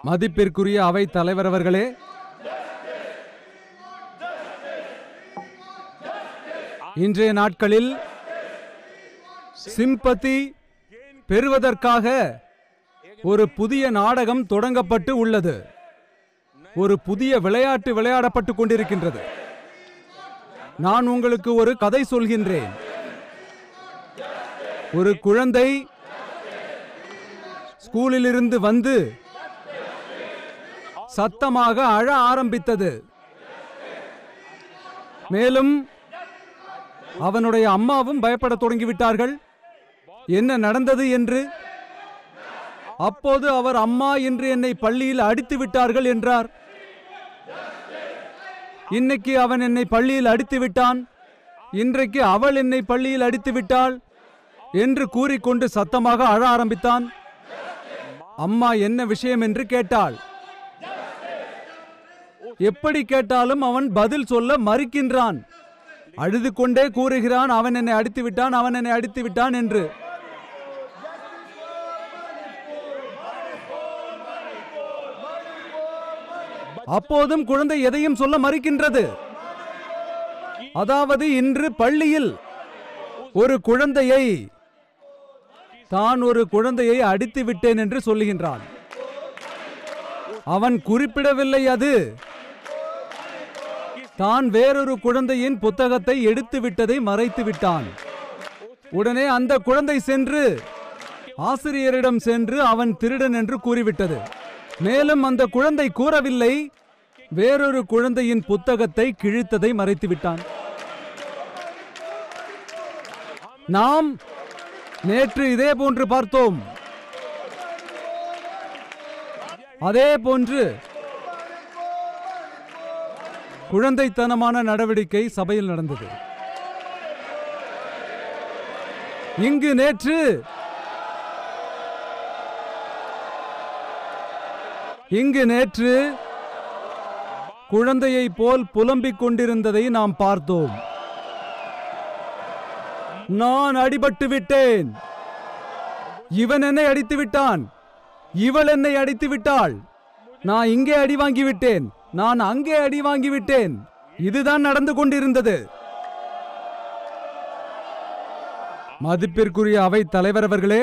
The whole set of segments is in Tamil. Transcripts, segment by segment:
மதிப்பிற்குரிய அவை தலைவர் அவர்களே இன்றைய நாட்களில் சிம்பத்தி பெறுவதற்காக ஒரு புதிய நாடகம் தொடங்கப்பட்டு உள்ளது ஒரு புதிய விளையாட்டு விளையாடப்பட்டு கொண்டிருக்கின்றது நான் உங்களுக்கு ஒரு கதை சொல்கின்றேன் ஒரு குழந்தை ஸ்கூலிலிருந்து வந்து சத்தமாக அழ ஆரம்பித்தது மேலும் அவனுடைய அம்மாவும் பயப்படத் தொடங்கிவிட்டார்கள் என்ன நடந்தது என்று அப்போது அவர் அம்மா என்று என்னை பள்ளியில் அடித்து விட்டார்கள் என்றார் இன்னைக்கு அவன் என்னை பள்ளியில் அடித்து விட்டான் இன்றைக்கு அவள் என்னை பள்ளியில் அடித்து விட்டாள் என்று கூறிக்கொண்டு சத்தமாக அழ ஆரம்பித்தான் அம்மா என்ன விஷயம் என்று கேட்டாள் எப்படி கேட்டாலும் அவன் பதில் சொல்ல மறுக்கின்றான் அழுது கொண்டே கூறுகிறான் அவன் என்னை அடித்து விட்டான் அவன் என்னை அடித்து விட்டான் என்று அப்போதும் குழந்தை எதையும் சொல்ல மறுக்கின்றது அதாவது இன்று பள்ளியில் ஒரு குழந்தையை தான் ஒரு குழந்தையை அடித்து விட்டேன் என்று சொல்லுகின்றான் அவன் குறிப்பிடவில்லை அது தான் வேறொரு குழந்தையின் புத்தகத்தை எடுத்து விட்டதை மறைத்து விட்டான் உடனே அந்த குழந்தை சென்று ஆசிரியரிடம் சென்று அவன் திருடன் என்று கூறிவிட்டது மேலும் அந்த குழந்தை கூறவில்லை வேறொரு குழந்தையின் புத்தகத்தை கிழித்ததை மறைத்து விட்டான் நாம் நேற்று இதே போன்று பார்த்தோம் அதே போன்று குழந்தைத்தனமான நடவடிக்கை சபையில் நடந்தது இங்கு நேற்று இங்கு நேற்று குழந்தையைப் போல் புலம்பிக் கொண்டிருந்ததை நாம் பார்த்தோம் நான் அடிபட்டு விட்டேன் இவன் என்னை அடித்து விட்டான் இவள் என்னை அடித்து விட்டாள் நான் இங்கே அடி வாங்கி விட்டேன் நான் அங்கே அடி வாங்கி விட்டேன் இதுதான் நடந்து கொண்டிருந்தது மதிப்பிற்குரிய அவை தலைவர் அவர்களே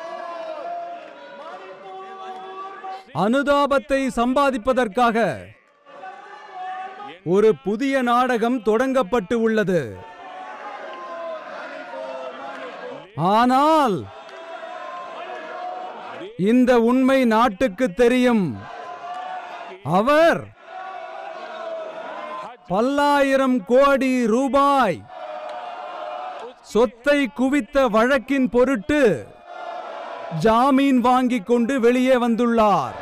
அனுதாபத்தை சம்பாதிப்பதற்காக ஒரு புதிய நாடகம் தொடங்கப்பட்டு உள்ளது ஆனால் இந்த உண்மை நாட்டுக்கு தெரியும் அவர் பல்லாயிரம் கோடி ரூபாய் சொத்தை குவித்த வழக்கின் பொருட்டு ஜாமீன் வாங்கிக் கொண்டு வெளியே வந்துள்ளார்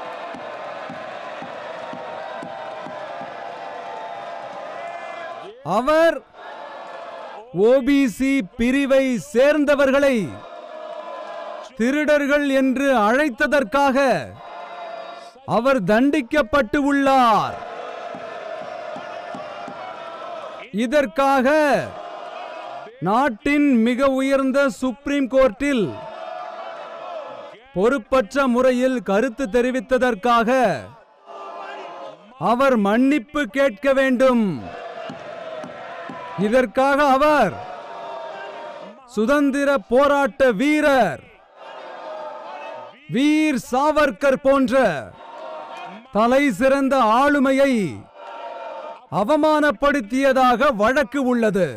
அவர் ஓபிசி பிரிவை சேர்ந்தவர்களை திருடர்கள் என்று அழைத்ததற்காக அவர் தண்டிக்கப்பட்டு உள்ளார் இதற்காக நாட்டின் மிக உயர்ந்த சுப்ரீம் கோர்ட்டில் பொறுப்பற்ற முறையில் கருத்து தெரிவித்ததற்காக அவர் மன்னிப்பு கேட்க வேண்டும் இதற்காக அவர் சுதந்திர போராட்ட வீரர் வீர் சாவர்கர் போன்ற தலை சிறந்த ஆளுமையை அவமானப்படுத்தியதாக வழக்கு உள்ளது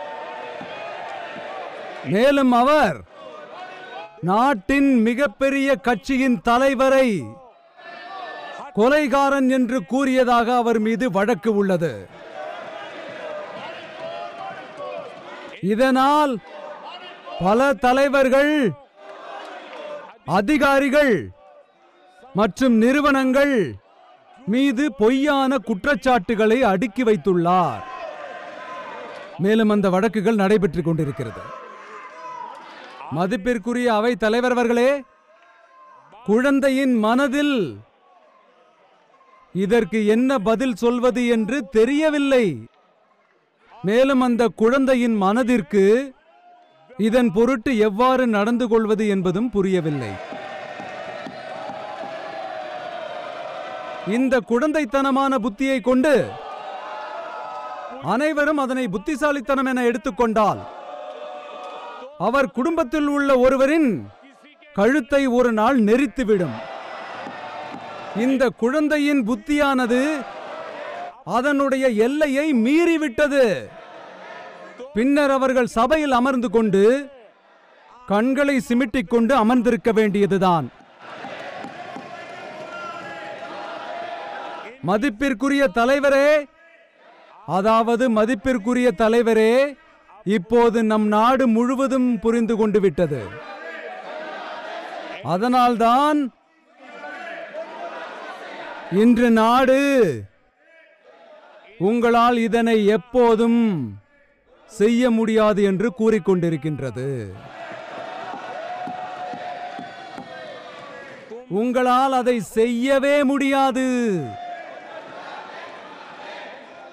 மேலும் அவர் நாட்டின் மிகப்பெரிய கட்சியின் தலைவரை கொலைகாரன் என்று கூறியதாக அவர் மீது வழக்கு உள்ளது இதனால் பல தலைவர்கள் அதிகாரிகள் மற்றும் நிறுவனங்கள் மீது பொய்யான குற்றச்சாட்டுகளை அடுக்கி வைத்துள்ளார் மேலும் அந்த வழக்குகள் நடைபெற்றுக் கொண்டிருக்கிறது மதிப்பிற்குரிய அவை தலைவர் அவர்களே குழந்தையின் மனதில் இதற்கு என்ன பதில் சொல்வது என்று தெரியவில்லை மேலும் அந்த குழந்தையின் மனதிற்கு இதன் பொருட்டு எவ்வாறு நடந்து கொள்வது என்பதும் புரியவில்லை இந்த குழந்தைத்தனமான புத்தியை கொண்டு அனைவரும் அதனை புத்திசாலித்தனம் என எடுத்துக்கொண்டால் அவர் குடும்பத்தில் உள்ள ஒருவரின் கழுத்தை ஒரு நாள் நெரித்துவிடும் இந்த குழந்தையின் புத்தியானது அதனுடைய எல்லையை மீறிவிட்டது பின்னர் அவர்கள் சபையில் அமர்ந்து கொண்டு கண்களை சிமிட்டிக் கொண்டு அமர்ந்திருக்க வேண்டியதுதான் மதிப்பிற்குரிய தலைவரே அதாவது மதிப்பிற்குரிய தலைவரே இப்போது நம் நாடு முழுவதும் புரிந்து கொண்டு விட்டது அதனால்தான் இன்று நாடு உங்களால் இதனை எப்போதும் செய்ய முடியாது என்று கூறிக்கொண்டிருக்கின்றது உங்களால் அதை செய்யவே முடியாது